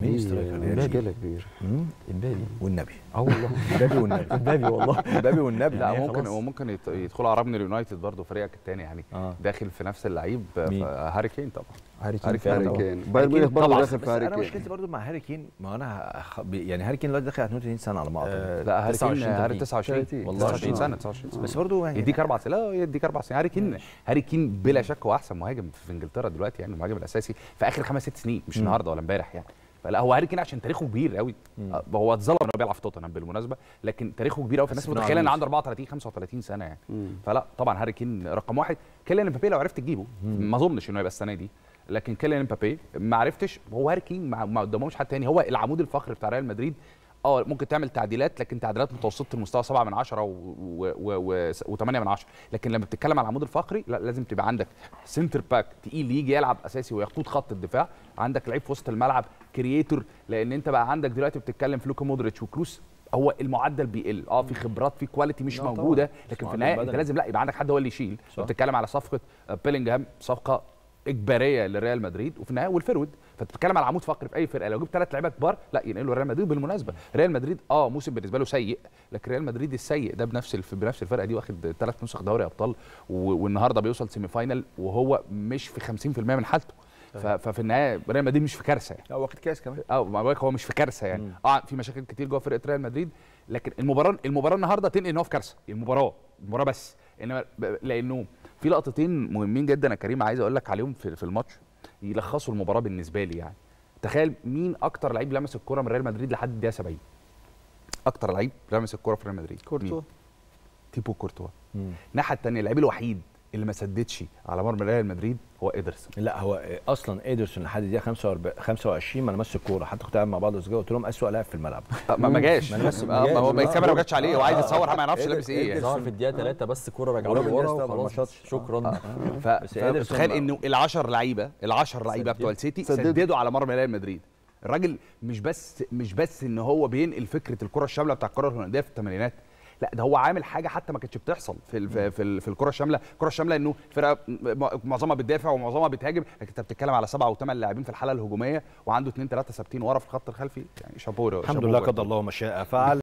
مين دي سترايكر مشكله كبيره مم؟ امبابي والنبي اه والله امبابي والنبي امبابي والله امبابي والنبي لا يعني هي ممكن خلاص. وممكن يت- يدخلوا على ربن اليونايتد برضه فريقك الثاني يعني اه داخل في نفس اللعيب مين؟ هاري كين طبعا هاري هاري كين كين فعلا هاري طبعا. كين بايرن ميونخ برضه طبعاً. داخل بس في هاري انا كين مشكلتي برضو مع هاري كين ما انا هخ- يعني هاري كين دلوقتي داخل على 32 سنه على ما اعتقد آه، لا هاري كين 29 هاري تقريبا. 29 30. والله 29 سنه آه. 29 سنه بس برضو يعني يديك اربع سنين لا يديك اربع سنين هاري كين هاري كين بلا شك هو احسن مهاجم في انجلترا دلوقتي يعني المهاجم الاساسي في اخر خمس ست سنين مش مم. النهارده ولا امبارح يعني فلا هو هاري كين عشان تاريخه كبير قوي مم. آه، هو اتظلم انه بيلعب في توتنهام بالمناسبه لكن تاريخه كبير قوي فالناس بس إنه متخيله ان عجوز. عنده 34 35 سنه يعني مم. فلا طبعا هاري كين رقم واحد كيليان امبابي لو عرفت تجيبه مم. ما اظنش انه يبقى السنه دي لكن كيليان امبابي ما عرفتش هو هاري كين ما ما قدامهمش حد تاني هو العمود الفقري بتاع ريال مدريد اه ممكن تعمل تعديلات لكن تعديلات متوسطه المستوى 7 من 10 و8 من 10 لكن لما بتتكلم على العمود الفقري لا لازم تبقى عندك سنتر باك تقيل يجي يلعب اساسي ويقود خط الدفاع عندك لعيب في وسط الملعب كرييتور لان انت بقى عندك دلوقتي بتتكلم في لوكا مودريتش وكروس هو المعدل بيقل اه في خبرات في كواليتي مش لا طبعاً. موجوده بس لكن في معدل النهايه انت بدني. لازم لا يبقى عندك حد هو اللي يشيل صح. بتتكلم على صفقه آه، بيلينجهام صفقه اجباريه لريال مدريد وفي النهايه والفرود فانت بتتكلم على عمود فقري في اي فرقه لو جبت ثلاث لعيبه كبار لا ينقلوا ريال مدريد بالمناسبه ريال مدريد اه موسم بالنسبه له سيء لكن ريال مدريد السيء ده بنفس الف... بنفس الفرقه دي واخد ثلاث نسخ دوري ابطال و... والنهارده بيوصل سيمي فاينل وهو مش في 50% من حالته ف... ففي النهايه ريال مدريد مش في كارثه يعني لا واخد كاس كمان اه ما بقولك هو مش في كارثه يعني مم. اه في مشاكل كتير جوه فرقه ريال مدريد لكن المباراه المباراه النهارده تنقل ان هو في كارثه المباراه المباراه بس انما ب- لانه في لقطتين مهمين جدا يا كريم عايز اقول لك عليهم في, في الماتش يلخصوا المباراه بالنسبه لي يعني تخيل مين اكتر لعيب لمس الكره من ريال مدريد لحد الدقيقه 70 اكتر لعيب لمس الكره في ريال مدريد كورتوا مين؟ تيبو كورتوا مم. الناحيه الثانيه اللعيب الوحيد اللي ما سددش على مرمى ريال مدريد هو ادرسون لا هو اصلا ايدرسون لحد الدقيقه 45 25 ما لمسش الكوره حتى كنت قاعد مع بعض الاسبوع قلت لهم اسوء لاعب في الملعب آه، ما ما جاش ما لمس- آه، ما ما هو جاش. الكاميرا ما جاتش عليه هو عايز آه. يتصور ما يعرفش إيه لابس ايه يعني. ظهر ظهر في الدقيقه 3 بس كوره رجعوا ورامي له ورا دياز طبعا ما وخلاص شاطش. شكرا ف... بس إيدرسون فتخيل بقى. انه ال10 لعيبه ال10 لعيبه بتوع السيتي سددوا. سددوا على مرمى ريال مدريد الراجل مش بس مش بس ان هو بينقل فكره الكره الشامله بتاع الكره الهولنديه في الثمانينات لا ده هو عامل حاجه حتى ما كانتش بتحصل في ال في, ال في الكره الشامله الكره الشامله انه الفرقه م- معظمها بتدافع ومعظمها بتهاجم لكن انت بتتكلم على سبعه وثمان لاعبين في الحاله الهجوميه وعنده اثنين ثلاثه ثابتين ورا في الخط الخلفي يعني شابوه الحمد شابوه لله بجد. قدر الله ما شاء فعل